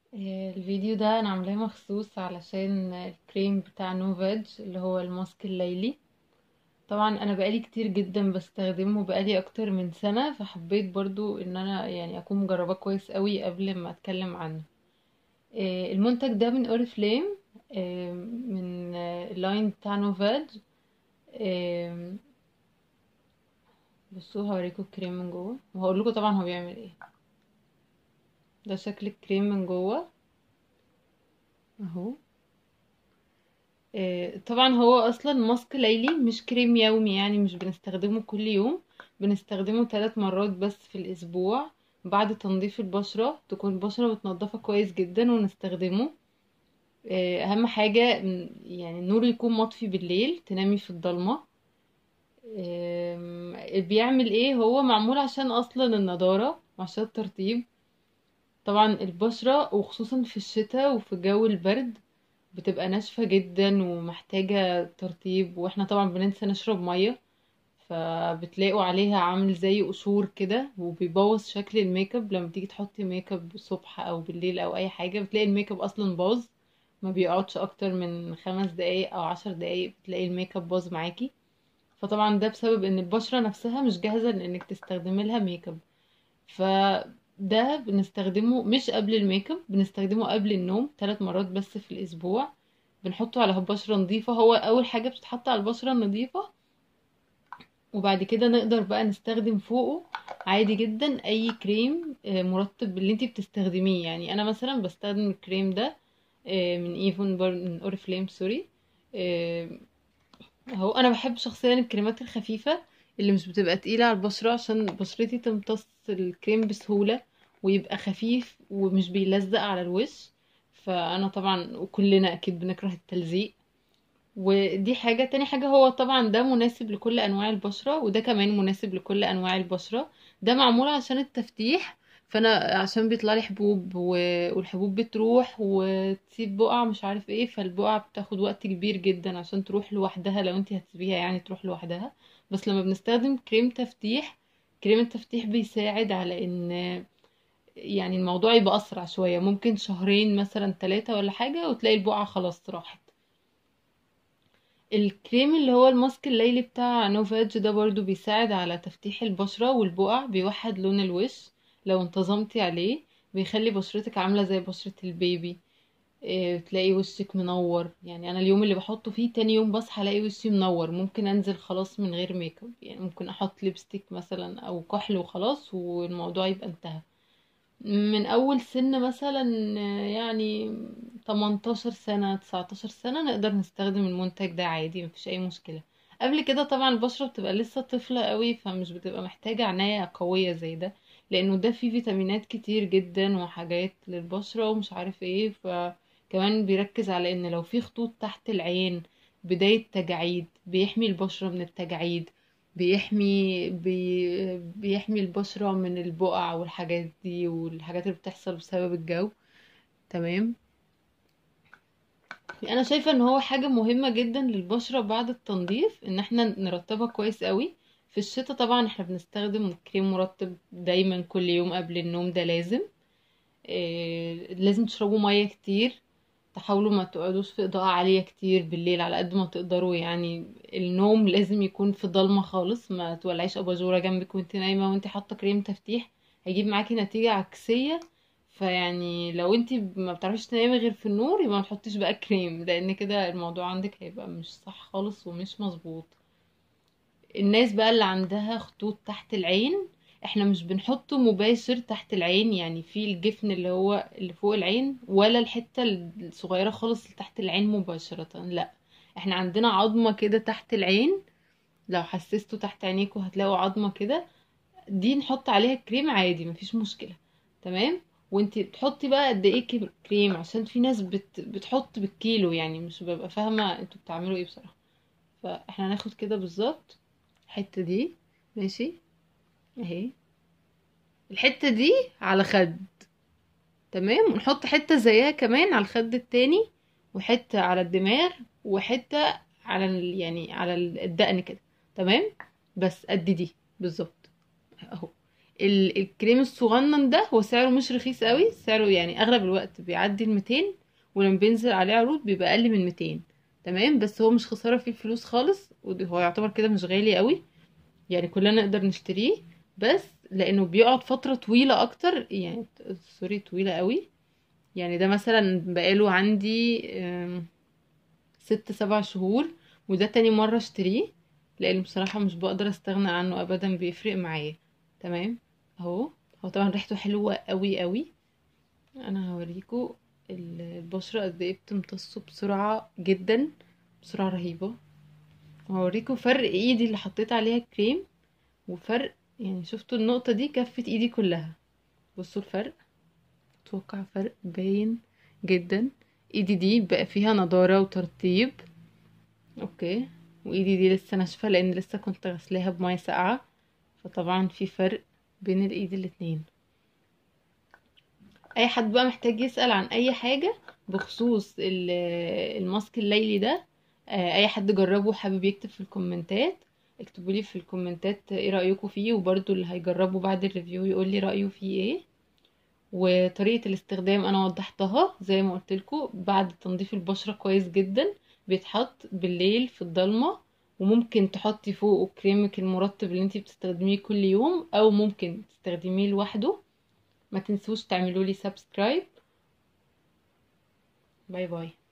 آه، الفيديو ده انا عاملاه مخصوص علشان الكريم بتاع نوفيج اللي هو الماسك الليلي طبعا انا بقالي كتير جدا بستخدمه بقالي اكتر من سنة فحبيت برضو ان انا يعني اكون مجرباه كويس قوي قبل ما اتكلم عنه آه، المنتج ده من اوريفليم آه، من آه، اللاين بتاع نوفيج آه، بصوا هوريكم الكريم من جوه وهقول لكم طبعا هو بيعمل ايه ده شكل الكريم من جوه اهو آه، طبعا هو اصلا ماسك ليلي مش كريم يومي يعني مش بنستخدمه كل يوم بنستخدمه ثلاث مرات بس في الاسبوع بعد تنظيف البشرة تكون البشرة متنضفة كويس جدا ونستخدمه آه، اهم حاجة م، يعني النور يكون مطفي بالليل تنامي في الضلمة آم، بيعمل ايه هو معمول عشان اصلا النضارة وعشان الترطيب طبعا البشرة وخصوصا في الشتاء وفي جو البرد بتبقى ناشفة جدا ومحتاجة ترطيب واحنا طبعا بننسى نشرب مية فبتلاقوا عليها عامل زي قشور كده وبيبوظ شكل الميك اب لما تيجي تحطي ميك اب الصبح او بالليل او اي حاجة بتلاقي الميك اب اصلا باظ ما بيقعدش اكتر من خمس دقايق او عشر دقايق بتلاقي الميك اب باظ معاكي فطبعا ده بسبب ان البشرة نفسها مش جاهزة لانك تستخدمي لها ميك اب فده بنستخدمه مش قبل الميك اب بنستخدمه قبل النوم ثلاث مرات بس في الاسبوع بنحطه على بشرة نظيفة هو اول حاجة بتتحط على البشرة النظيفة وبعد كده نقدر بقى نستخدم فوقه عادي جدا اي كريم آه، مرطب اللي انتي بتستخدميه يعني انا مثلا بستخدم الكريم ده آه، من ايفون بر... من اوريفليم سوري آه، اهو انا بحب شخصيا الكريمات الخفيفة اللي مش بتبقى تقيلة على البشرة عشان بشرتي تمتص الكريم بسهولة ويبقى خفيف ومش بيلزق على الوش فانا طبعا وكلنا اكيد بنكره التلزيق ودي حاجة تاني حاجة هو طبعا ده مناسب لكل انواع البشرة وده كمان مناسب لكل انواع البشرة ده معمول عشان التفتيح فانا عشان بيطلع لي حبوب و- والحبوب بتروح وتسيب بقع مش عارف ايه فالبقع بتاخد وقت كبير جدا عشان تروح لوحدها لو انت هتسيبيها يعني تروح لوحدها بس لما بنستخدم كريم تفتيح كريم التفتيح بيساعد على ان يعني الموضوع يبقى اسرع شوية ممكن شهرين مثلا ثلاثة ولا حاجة وتلاقي البقعة خلاص راحت الكريم اللي هو الماسك الليلي بتاع نوفاج ده برضو بيساعد على تفتيح البشرة والبقع بيوحد لون الوش لو انتظمتي عليه بيخلي بشرتك عاملة زي بشرة البيبي إيه، تلاقي وشك منور يعني انا اليوم اللي بحطه فيه تاني يوم بصحى الاقي وشي منور ممكن انزل خلاص من غير ميك اب يعني ممكن احط ليبستيك مثلا او كحل وخلاص والموضوع يبقى انتهى من اول سن مثلا آه، يعني 18 سنة 19 سنة نقدر نستخدم المنتج ده عادي مفيش اي مشكلة قبل كده طبعا البشرة بتبقى لسه طفلة قوي فمش بتبقى محتاجة عناية قوية زي ده لانه ده فيه فيتامينات كتير جدا وحاجات للبشرة ومش عارف ايه فكمان بيركز على ان لو في خطوط تحت العين بداية تجاعيد بيحمي البشرة من التجاعيد بيحمي بي بيحمي البشرة من البقع والحاجات دي والحاجات اللي بتحصل بسبب الجو تمام انا شايفة ان هو حاجة مهمة جدا للبشرة بعد التنظيف ان احنا نرطبها كويس قوي في الشتاء طبعا احنا بنستخدم كريم مرطب دايما كل يوم قبل النوم ده لازم إيه لازم تشربوا مية كتير تحاولوا ما تقعدوش في إضاءة عالية كتير بالليل على قد ما تقدروا يعني النوم لازم يكون في ضلمة خالص ما تولعيش أباجورة جنبك وانت نايمة وانت حاطة كريم تفتيح هيجيب معاكي نتيجة عكسية فيعني لو انت ما بتعرفيش تنامي غير في النور يبقى ما تحطيش بقى كريم لان كده الموضوع عندك هيبقى مش صح خالص ومش مظبوط الناس بقى اللي عندها خطوط تحت العين احنا مش بنحطه مباشر تحت العين يعني في الجفن اللي هو اللي فوق العين ولا الحتة الصغيرة خالص اللي تحت العين مباشرة لا احنا عندنا عظمة كده تحت العين لو حسستوا تحت عينيكوا هتلاقوا عظمة كده دي نحط عليها كريم عادي مفيش مشكلة تمام وانتي تحطي بقى قد ايه كب- كريم عشان في ناس بت... بتحط بالكيلو يعني مش ببقى فاهمة انتوا بتعملوا ايه بصراحة فاحنا هناخد كده بالظبط الحتة دي ماشي اهي الحتة دي على خد تمام ونحط حتة زيها كمان على الخد التاني وحتة على الدماغ وحتة على ال... يعني على الدقن كده تمام بس قد دي بالظبط اهو ال- الكريم الصغنن ده هو سعره مش رخيص قوي سعره يعني اغلب الوقت بيعدي ال 200 ولما بينزل عليه عروض بيبقى اقل من 200 تمام بس هو مش خسارة فيه الفلوس خالص وهو يعتبر كده مش غالي قوي يعني كلنا نقدر نشتريه بس لانه بيقعد فترة طويلة اكتر يعني سوري طويلة قوي يعني ده مثلا بقاله عندي أم، ست سبع شهور وده تاني مرة اشتريه لان بصراحة مش بقدر استغنى عنه ابدا بيفرق معايا تمام اهو هو طبعا ريحته حلوة قوي قوي انا هوريكم ال- البشرة قد ايه بتمتصه بسرعة جدا بسرعة رهيبة هوريكم فرق ايدي اللي حطيت عليها كريم وفرق يعني شفتوا النقطة دي كفت ايدي كلها بصوا الفرق اتوقع فرق باين جدا ايدي دي بقى فيها نضارة وترطيب اوكي وايدي دي لسه ناشفة لان لسه كنت غسلاها بمية ساقعة فطبعا في فرق بين الايد الاتنين اي حد بقى محتاج يسأل عن اي حاجة بخصوص ال- الماسك الليلي ده آه، اي حد جربه حابب يكتب في الكومنتات اكتبوا لي في الكومنتات ايه رأيكم فيه وبرضو اللي هيجربه بعد الريفيو يقول لي رأيه فيه ايه وطريقة الاستخدام انا وضحتها زي ما قلت لكم بعد تنظيف البشرة كويس جدا بيتحط بالليل في الضلمة وممكن تحطي فوقه كريمك المرطب اللي انتي بتستخدميه كل يوم او ممكن تستخدميه لوحده ما تنسوش تعملوا لي سبسكرايب باي باي